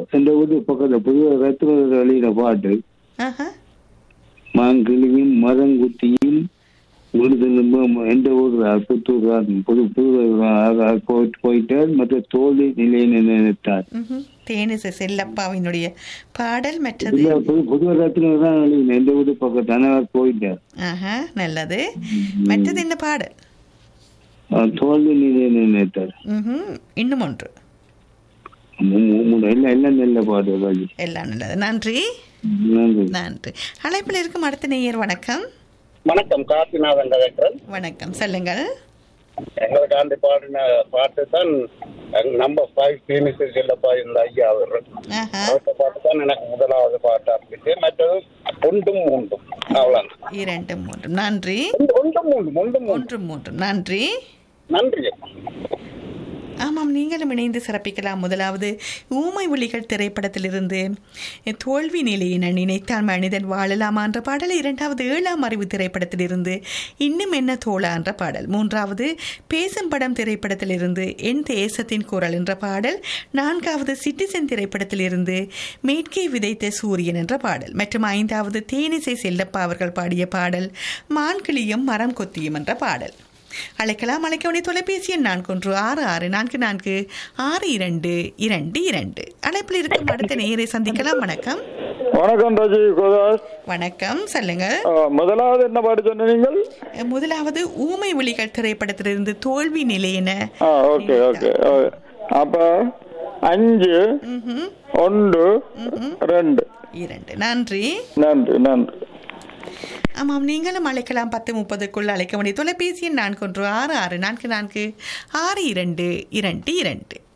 எந்த வீட்டு பக்கத்துல புதுவை ரத்ன வெளியில பாட்டு ஆஹா மாங்கிளியும் மரங்குத்தியும் விடுதலும் எந்த ஊர் புத்தூர் புது புதுவை போயிட்டு போயிட்டார் மற்ற தோல்வி நிலையை நினைத்தார் ம்ஹும். தேனிசை செல்லப்பாவினுடைய பாடல் மற்றது இல்ல புது புதுவை ரத்ன தான் வெளியில எந்த வீட்டு பக்கத்து அனவர் போயிட்டார் ஆஹா நல்லது மற்றது என்ன பாடல் அவர் தோல்வி நிலையை நினைத்தார் ம்ஹும். இன்னும் ஒன்று மு- மு- மு- எல்லாம் எல்லாம் நல்ல பாட்டு ராஜி எல்லாம் நல்லது நன்றி நன்றி நன்றி அழைப்பில் இருக்கும் அடுத்த நேயர் வணக்கம் வணக்கம் காசிநாதன் கலெக்டர் வணக்கம் சொல்லுங்கள் எங்களுக்கு அந்த பாடின பாட்டு தான் நம்பர் ஃபைவ் சீனிசு செல்லப்பா இந்த ஐயா அவர் ஆஹா அந்த பாட்டு தான் எனக்கு முதலாவது பாட்டா இருந்துச்சு மற்றது ஒன்றும் மூன்றும் அவ்வளவு இரண்டு மூன்று நன்றி ஒன்றும் மூன்றும் ஒன்றும் மூன்று ஒன்று மூன்று நன்றி நன்றி ஆமாம் நீங்களும் இணைந்து சிறப்பிக்கலாம் முதலாவது ஊமை ஒளிகள் திரைப்படத்திலிருந்து தோல்வி நிலையின நினைத்தால் மனிதன் வாழலாமா என்ற பாடல் இரண்டாவது ஏழாம் அறிவு திரைப்படத்திலிருந்து இன்னும் என்ன தோழா என்ற பாடல் மூன்றாவது பேசும் படம் திரைப்படத்திலிருந்து என் தேசத்தின் குரல் என்ற பாடல் நான்காவது சிட்டிசன் திரைப்படத்திலிருந்து மேற்கே விதைத்த சூரியன் என்ற பாடல் மற்றும் ஐந்தாவது தேனிசை செல்லப்பா அவர்கள் பாடிய பாடல் மான்கிளியும் மரம் கொத்தியும் என்ற பாடல் அழைக்கலாம் அழைக்கவனை தொலைபேசி எண் நான்கு ஒன்று ஆறு ஆறு நான்கு நான்கு ஆறு இரண்டு இரண்டு இரண்டு அழைப்பில் இருக்கும் அடுத்த நேயரை சந்திக்கலாம் வணக்கம் வணக்கம் ராஜி கோதாஸ் வணக்கம் சொல்லுங்க ஆ, முதலாவது என்ன பாட்டு சொன்ன நீங்கள் முதலாவது ஊமை ஒளிகள் திரைப்படத்திலிருந்து தோல்வி நிலையென ஆ ஓகே ஓகே ஆ, அப்ப அஞ்சு ம்ஹும். ஒன்று ரெண்டு இரண்டு நன்றி நன்றி நன்றி ஆமாம் நீங்களும் அழைக்கலாம் பத்து முப்பதுக்குள் அழைக்க வேண்டிய தொலைபேசி எண் நான்கு ஒன்று ஆறு ஆறு நான்கு நான்கு ஆறு இரண்டு இரண்டு இரண்டு